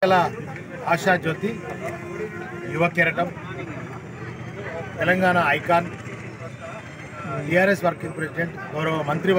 సకల ఆశాజ్యోతి యువ కెరటం Telangana icon TRS working president గౌరవ మంత్రి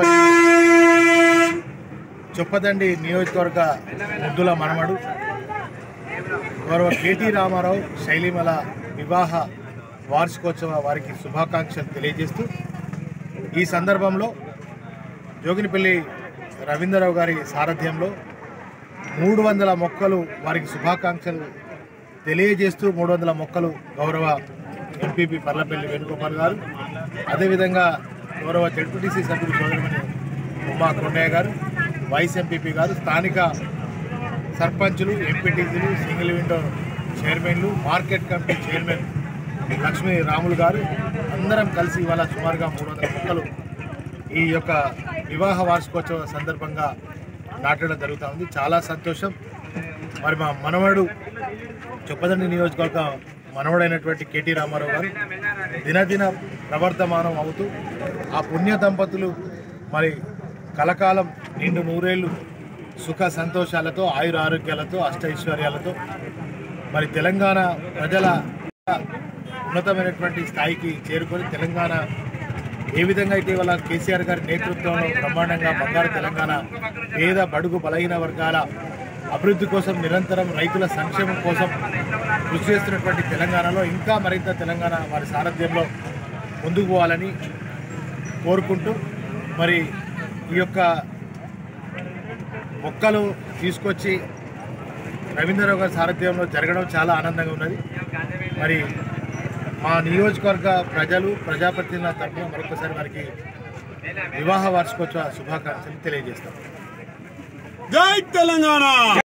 చొప్పదండి నియోజకవర్గ ముద్దుల మనమడు గౌరవ కేటీ రామారావు శైలిమల వివాహ వార్షికోత్సవ వారికి శుభాకాంక్షలు తెలియజేస్తూ ఈ సందర్భంలో జోగినిపల్లి రవీంద్రరావు గారి సారథ్యంలో మూడు వందల మొక్కలు వారికి శుభాకాంక్షలు తెలియజేస్తూ మూడు వందల మొక్కలు గౌరవ ఎంపీపీ పర్లపల్లి వేణుగోపాల్ గారు అదేవిధంగా గౌరవ జడ్పీటీసీ సభ్యులు సోదరుమణి ఉమా కొండయ్య గారు వైస్ ఎంపీపీ గారు స్థానిక సర్పంచులు ఎంపీటీసీలు సింగిల్ విండో చైర్మన్లు market committee chairman Lakshmi Ramulu గారు అందరం కలిసి ఇవాళ సుమారుగా మూడు వందల మొక్కలు ఈ యొక్క వివాహ వార్షికోత్సవ సందర్భంగా నాటడం జరుగుతూ ఉంది చాలా సంతోషం మరి మా మనవడు చొప్పదండి నియోజకవర్గ మనవడైనటువంటి కేటీ రామారావు గారు దినదిన ప్రవర్తమానం అవుతూ ఆ పుణ్య దంపతులు మరి కలకాలం నిండు నూరేళ్ళు సుఖ సంతోషాలతో ఆయుర ఆరోగ్యాలతో అష్టైశ్వర్యాలతో మరి తెలంగాణ ప్రజల ఉన్నతమైనటువంటి స్థాయికి చేరుకొని తెలంగాణ ఏ విధంగా అయితే ఇవాళ కేసీఆర్ గారి నేతృత్వంలో బ్రహ్మాండంగా బంగారు తెలంగాణ పేద బడుగు బలహీన వర్గాల అభివృద్ధి కోసం నిరంతరం రైతుల సంక్షేమం కోసం కృషి చేస్తున్నటువంటి తెలంగాణలో ఇంకా మరింత తెలంగాణ వారి సారథ్యంలో ముందుకు పోవాలని కోరుకుంటూ మరి ఈ యొక్క మొక్కలు తీసుకొచ్చి రవీంద్రరావు గారి సారథ్యంలో జరగడం చాలా ఆనందంగా ఉన్నది మరి మా నియోజకవర్గ ప్రజలు ప్రజాప్రతినిధుల తరఫున మరొకసారి వారికి వివాహ వార్షికోత్సవ శుభాకాంక్షలు తెలియజేస్తాం జై తెలంగాణ